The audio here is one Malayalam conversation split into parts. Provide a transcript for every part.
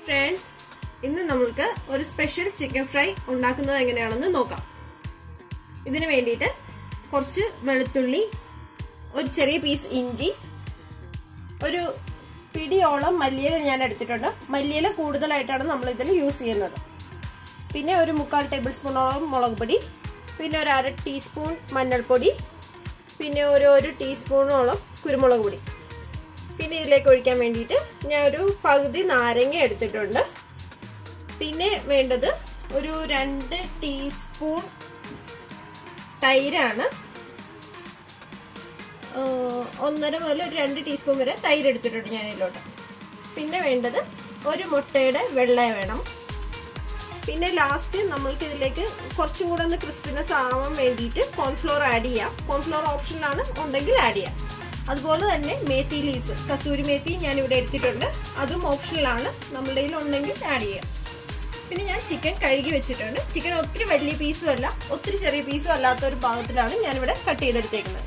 ഫ്രണ്ട്സ് ഇന്ന് നമ്മൾക്ക് ഒരു സ്പെഷ്യൽ ചിക്കൻ ഫ്രൈ ഉണ്ടാക്കുന്നത് എങ്ങനെയാണെന്ന് നോക്കാം ഇതിന് വേണ്ടിയിട്ട് കുറച്ച് വെളുത്തുള്ളി ഒരു ചെറിയ പീസ് ഇഞ്ചി ഒരു പിടിയോളം മല്ലിയില ഞാൻ എടുത്തിട്ടുണ്ട് മല്ലിയില കൂടുതലായിട്ടാണ് നമ്മൾ ഇതിൽ യൂസ് ചെയ്യുന്നത് പിന്നെ ഒരു മുക്കാൽ ടേബിൾ സ്പൂണോളം മുളക് പൊടി പിന്നെ ഒരു അര ടീസ്പൂൺ മഞ്ഞൾപ്പൊടി പിന്നെ ഒരു ഒരു ടീസ്പൂണോളം കുരുമുളക് പൊടി പിന്നെ ഇതിലേക്ക് ഒഴിക്കാൻ വേണ്ടിയിട്ട് ഞാൻ ഒരു പകുതി നാരങ്ങ എടുത്തിട്ടുണ്ട് പിന്നെ വേണ്ടത് ഒരു രണ്ട് ടീസ്പൂൺ തൈരാണ് ഒന്നര മുതൽ ഒരു രണ്ട് ടീസ്പൂൺ വരെ തൈര് എടുത്തിട്ടുണ്ട് ഞാൻ ഇതിലോട്ട് പിന്നെ വേണ്ടത് ഒരു മുട്ടയുടെ വെള്ള വേണം പിന്നെ ലാസ്റ്റ് നമ്മൾക്ക് ഇതിലേക്ക് കുറച്ചും കൂടെ ഒന്ന് ക്രിസ്പിനെസ് ആവാൻ വേണ്ടിയിട്ട് കോൺഫ്ലോർ ആഡ് ചെയ്യാം കോൺഫ്ലോർ ഓപ്ഷനിലാണ് ഉണ്ടെങ്കിൽ ആഡ് ചെയ്യാം അതുപോലെ തന്നെ മേത്തി ലീവ്സ് കസൂരി മേത്തി ഞാൻ ഇവിടെ എടുത്തിട്ടുണ്ട് അതും ഓപ്ഷനിലാണ് നമ്മളുടെ കയ്യിൽ ഉണ്ടെങ്കിൽ ആഡ് ചെയ്യാം പിന്നെ ഞാൻ ചിക്കൻ കഴുകി വെച്ചിട്ടുണ്ട് ചിക്കൻ ഒത്തിരി വലിയ പീസും അല്ല ഒത്തിരി ചെറിയ പീസും അല്ലാത്ത ഒരു ഭാഗത്തിലാണ് ഞാനിവിടെ കട്ട് ചെയ്തെടുത്തേക്കുന്നത്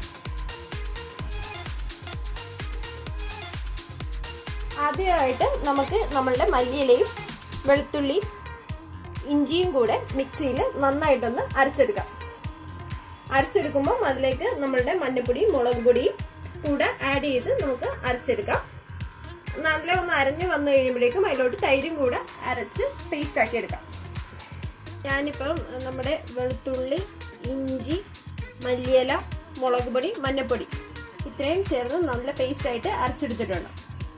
ആദ്യമായിട്ട് നമുക്ക് നമ്മളുടെ മല്ലിയിലയും വെളുത്തുള്ളി ഇഞ്ചിയും കൂടെ മിക്സിയിൽ നന്നായിട്ടൊന്ന് അരച്ചെടുക്കാം അരച്ചെടുക്കുമ്പോൾ അതിലേക്ക് നമ്മളുടെ മഞ്ഞപ്പൊടിയും മുളക് പൊടിയും കൂടെ ആഡ് ചെയ്ത് നമുക്ക് അരച്ചെടുക്കാം നല്ല ഒന്ന് അരഞ്ഞു വന്നു കഴിയുമ്പോഴേക്കും അതിലോട്ട് തൈരും കൂടെ അരച്ച് പേസ്റ്റ് ആക്കി എടുക്കാം ഞാനിപ്പം നമ്മുടെ വെളുത്തുള്ളി ഇഞ്ചി മല്ലിയില മുളക് പൊടി മഞ്ഞപ്പൊടി ഇത്രയും ചേർന്ന് നല്ല പേസ്റ്റ് ആയിട്ട് അരച്ചെടുത്തിട്ടുണ്ട്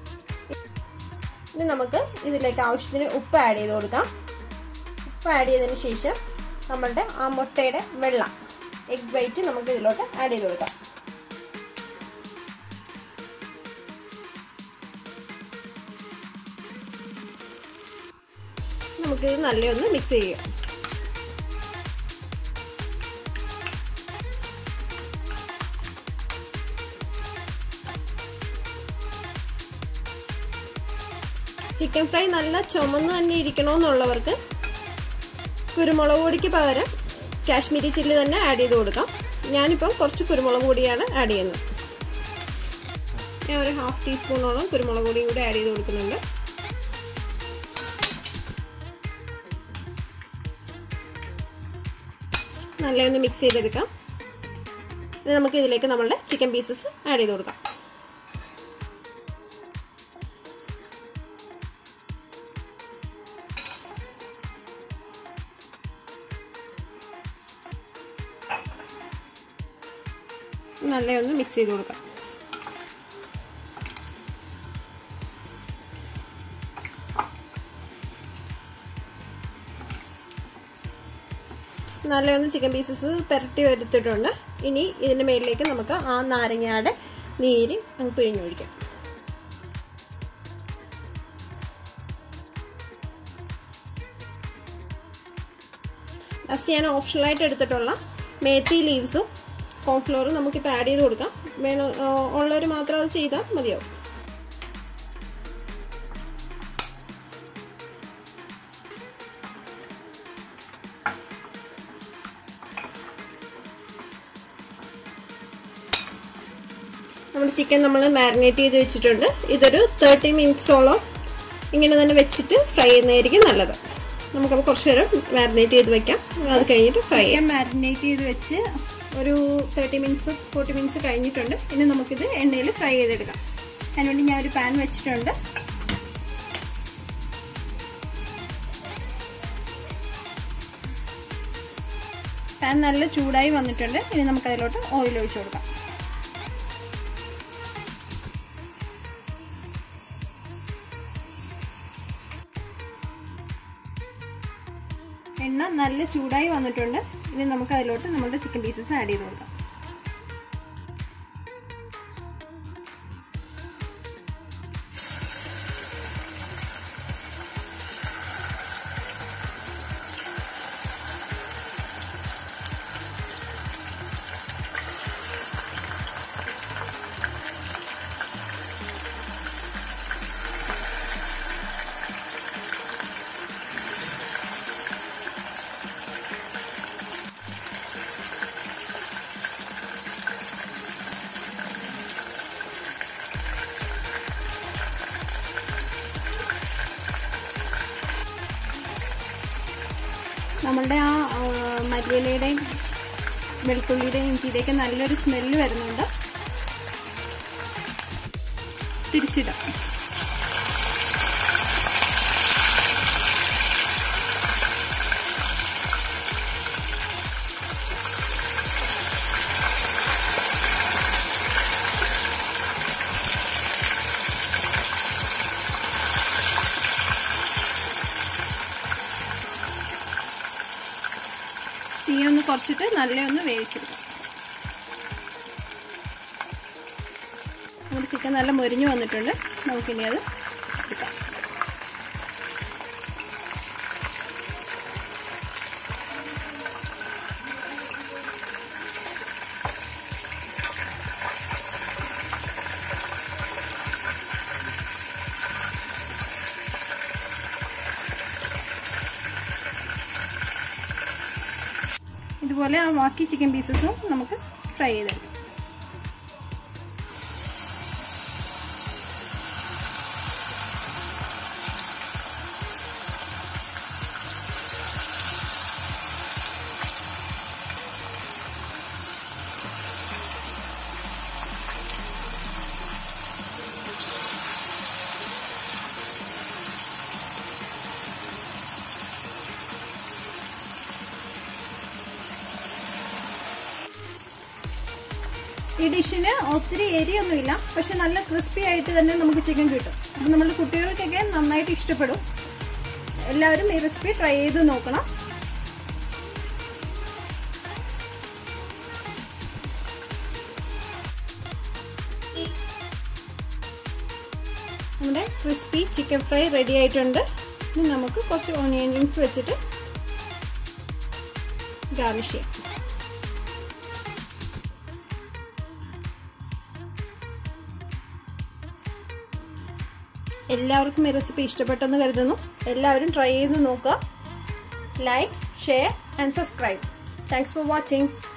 ഇനി നമുക്ക് ഇതിലേക്ക് ആവശ്യത്തിന് ഉപ്പ് ആഡ് ചെയ്ത് കൊടുക്കാം ഉപ്പ് ആഡ് ചെയ്തതിന് ശേഷം നമ്മളുടെ ആ മുട്ടയുടെ വെള്ള എഗ് വൈറ്റ് നമുക്ക് ഇതിലോട്ട് ആഡ് ചെയ്ത് കൊടുക്കാം നമുക്കിത് നല്ലൊന്ന് മിക്സ് ചെയ്യാം ചിക്കൻ ഫ്രൈ നല്ല ചുമന്ന് തന്നെ ഇരിക്കണമെന്നുള്ളവർക്ക് കുരുമുളക് പൊടിക്ക് പകരം കാശ്മീരി ചില്ലി തന്നെ ആഡ് ചെയ്ത് കൊടുക്കാം ഞാനിപ്പം കുറച്ച് കുരുമുളക് പൊടിയാണ് ആഡ് ചെയ്യുന്നത് ഞാൻ ഒരു ഹാഫ് ടീസ്പൂണോളം കുരുമുളക് പൊടിയും കൂടി ആഡ് ചെയ്ത് കൊടുക്കുന്നുണ്ട് നല്ലൊന്ന് മിക്സ് ചെയ്തെടുക്കാം ഇനി നമുക്ക് ഇതിലേക്ക് നമ്മളുടെ ചിക്കൻ പീസസ് ആഡ് ചെയ്ത് കൊടുക്കാം നല്ലൊന്ന് മിക്സ് ചെയ്ത് കൊടുക്കാം നല്ലൊന്ന് ചിക്കൻ പീസസ് പുരട്ടി എടുത്തിട്ടുണ്ട് ഇനി ഇതിൻ്റെ മേളിലേക്ക് നമുക്ക് ആ നാരങ്ങയുടെ നീര് അങ്ങ് പിഴിഞ്ഞൊഴിക്കാം ലാസ്റ്റ് ഞാൻ ഓപ്ഷണലായിട്ട് എടുത്തിട്ടുള്ള മേത്തി ലീവ്സും കോൺഫ്ലോറും നമുക്കിപ്പോൾ ആഡ് ചെയ്ത് കൊടുക്കാം വേണം ഉള്ളവർ മാത്രം അത് ചെയ്താൽ മതിയാവും നമ്മുടെ ചിക്കൻ നമ്മൾ മാരിനേറ്റ് ചെയ്ത് വെച്ചിട്ടുണ്ട് ഇതൊരു തേർട്ടി മിനിറ്റ്സോളം ഇങ്ങനെ തന്നെ വെച്ചിട്ട് ഫ്രൈ ചെയ്യുന്നതായിരിക്കും നല്ലത് നമുക്കപ്പോൾ കുറച്ച് നേരം മാരിനേറ്റ് ചെയ്ത് വെക്കാം അത് കഴിഞ്ഞിട്ട് ഫ്രൈ ചെയ്യാം മാരിനേറ്റ് ചെയ്ത് വെച്ച് ഒരു തേർട്ടി മിനിറ്റ്സ് ഫോർട്ടി മിനിറ്റ്സ് കഴിഞ്ഞിട്ടുണ്ട് ഇനി നമുക്കിത് എണ്ണയിൽ ഫ്രൈ ചെയ്തെടുക്കാം അതിനുവേണ്ടി ഞാൻ ഒരു പാൻ വെച്ചിട്ടുണ്ട് പാൻ നല്ല ചൂടായി വന്നിട്ടുണ്ട് ഇനി നമുക്ക് അതിലോട്ട് ഓയിൽ ഒഴിച്ചു കൊടുക്കാം എണ്ണ നല്ല ചൂടായി വന്നിട്ടുണ്ട് ഇനി നമുക്ക് അതിലോട്ട് നമ്മുടെ ചിക്കൻ പീസസ് ആഡ് ചെയ്ത് കൊടുക്കാം നമ്മളുടെ ആ മല്ലിയിലയുടെയും വെളുത്തുള്ളിയുടെയും ഇഞ്ചിയുടെയൊക്കെ നല്ലൊരു സ്മെല്ല് വരുന്നുണ്ട് തിരിച്ചിടാം തീ ഒന്ന് കുറച്ചിട്ട് നല്ല ഒന്ന് വേവിച്ചെടുക്കാം നമ്മുടെ ചിക്കൻ നല്ല മൊരിഞ്ഞു വന്നിട്ടുണ്ട് നമുക്കിനി അത് എടുക്കാം ഇതുപോലെ ആ ബാക്കി ചിക്കൻ പീസസും നമുക്ക് ഫ്രൈ ചെയ്തെടുക്കാം ഈ ഡിഷിന് ഒത്തിരി എരിയൊന്നുമില്ല പക്ഷെ നല്ല ക്രിസ്പി ആയിട്ട് തന്നെ നമുക്ക് ചിക്കൻ കിട്ടും അപ്പം നമ്മുടെ കുട്ടികൾക്കൊക്കെ നന്നായിട്ട് ഇഷ്ടപ്പെടും എല്ലാവരും ഈ റെസിപ്പി ട്രൈ ചെയ്ത് നോക്കണം നമ്മുടെ ക്രിസ്പി ചിക്കൻ ഫ്രൈ റെഡി ആയിട്ടുണ്ട് ഇനി നമുക്ക് കുറച്ച് ഓണിയൻസ് വെച്ചിട്ട് ഗാർണിഷ് ചെയ്യാം എല്ലാവർക്കും ഈ റെസിപ്പി ഇഷ്ടപ്പെട്ടെന്ന് കരുതുന്നു എല്ലാവരും ട്രൈ ചെയ്ത് നോക്കുക like share and subscribe thanks for watching